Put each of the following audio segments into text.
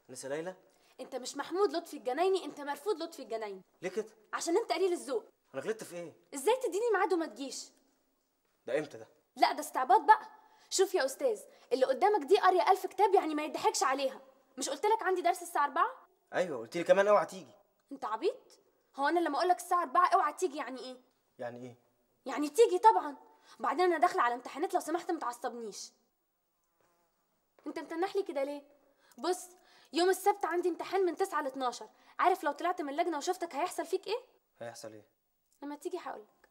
انسه ليلى انت مش محمود لطفي الجنايني انت مرفوض لطفي الجنايني ليه كده عشان انت قليل الذوق انا غلطت في ايه ازاي تديني ميعاد وما تجيش ده امتى ده لا ده استعباط بقى شوف يا استاذ اللي قدامك دي قاريه ألف كتاب يعني ما يضحكش عليها مش قلت لك عندي درس الساعه 4 ايوه قلت لي كمان اوعى تيجي انت عبيط هو انا لما اقول لك الساعه 4 اوعى تيجي يعني ايه يعني ايه يعني تيجي طبعا بعدين انا داخله على امتحانات لو سمحت ما تعصبنيش انت متنح لي كده ليه بص يوم السبت عندي امتحان من 9 ل 12 عارف لو طلعت من اللجنه وشفتك هيحصل فيك ايه هيحصل ايه لما تيجي هقولك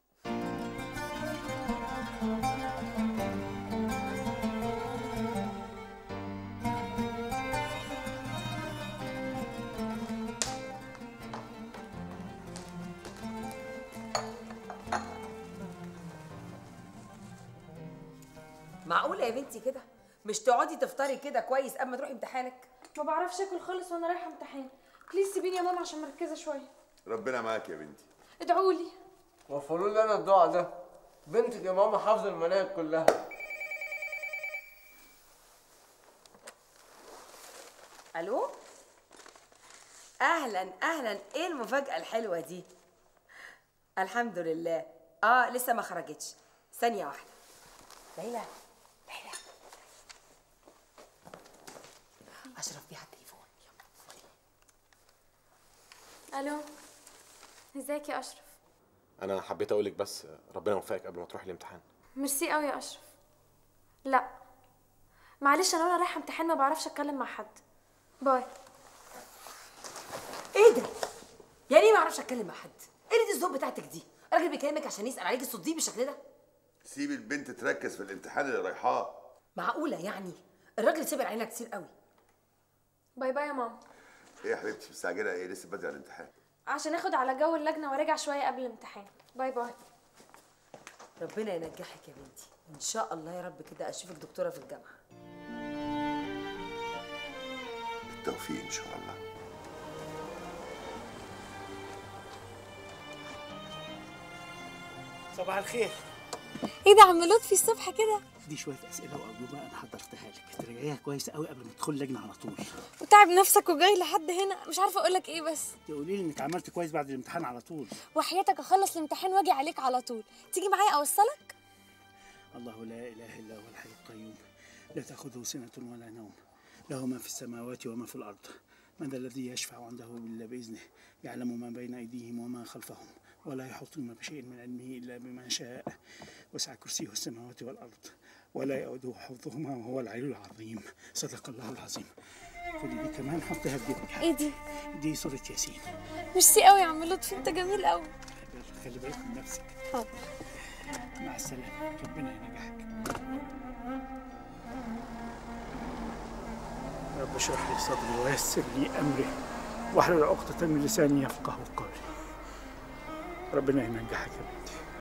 معقولة يا بنتي كده مش تقعدي تفطري كده كويس قبل ما تروحي امتحانك ما بعرفش اكل خالص وانا رايحه امتحان بليز سيبيني يا ماما عشان مركزه شويه ربنا معاك يا بنتي ادعوا لي وفروا لي انا الدعاء ده بنتك يا ماما حافظه المناهج كلها الو اهلا اهلا ايه المفاجأة الحلوة دي الحمد لله اه لسه ما خرجتش ثانية واحدة ليلى ليلى اشرف بيها التليفون الو ازيك يا اشرف انا حبيت اقولك بس ربنا يوفقك قبل ما تروحي الامتحان ميرسي قوي يا اشرف لا معلش انا وانا رايحه امتحان ما بعرفش اتكلم مع حد باي ايه ده يعني ايه ما اعرفش اتكلم مع حد ايه دي الذوق بتاعتك دي راجل بيكلمك عشان يسأل عليك الصديق بالشكل ده سيب البنت تركز في الامتحان اللي رايحاه معقولة يعني الراجل سبر علينا كتير قوي باي باي يا ماما ايه يا حبيبتي مستعجله ايه لسه بدري على الامتحان عشان اخد على جو اللجنه وارجع شويه قبل الامتحان باي باي ربنا ينجحك يا بنتي ان شاء الله يا رب كده اشوفك دكتورة في الجامعة بالتوفيق ان شاء الله صباح الخير ايه ده عم لطفي الصبح كده دي شويه اسئله واجوبه انا حضرتها لك تراجعيها كويس قوي قبل ما تدخل اللجنه على طول وتعب نفسك وجاي لحد هنا مش عارفه اقول لك ايه بس تقولي لي انك عملت كويس بعد الامتحان على طول وحياتك اخلص الامتحان واجي عليك على طول تيجي معايا اوصلك الله لا اله الا هو الحي القيوم لا تاخذه سنه ولا نوم له ما في السماوات وما في الارض من ذا الذي يشفع عنده الا باذنه يعلم ما بين ايديهم وما خلفهم ولا يحيطون بشيء من علمه الا بما شاء وسع كرسيه السماوات والارض ولا يؤوده حفظهما وهو العلي العظيم صدق الله العظيم خدي دي كمان حطيها في جيبك ايه دي دي صورة ياسين ميرسي قوي يا عم لطفي انت جميل قوي يلا خلي بالك من نفسك حاضر مع السلامة ربنا ينجحك رب اشرح لي صدري ويسر لي أمري واحلل عقدة من لساني يفقه قولي ربنا ينجحك يا بنتي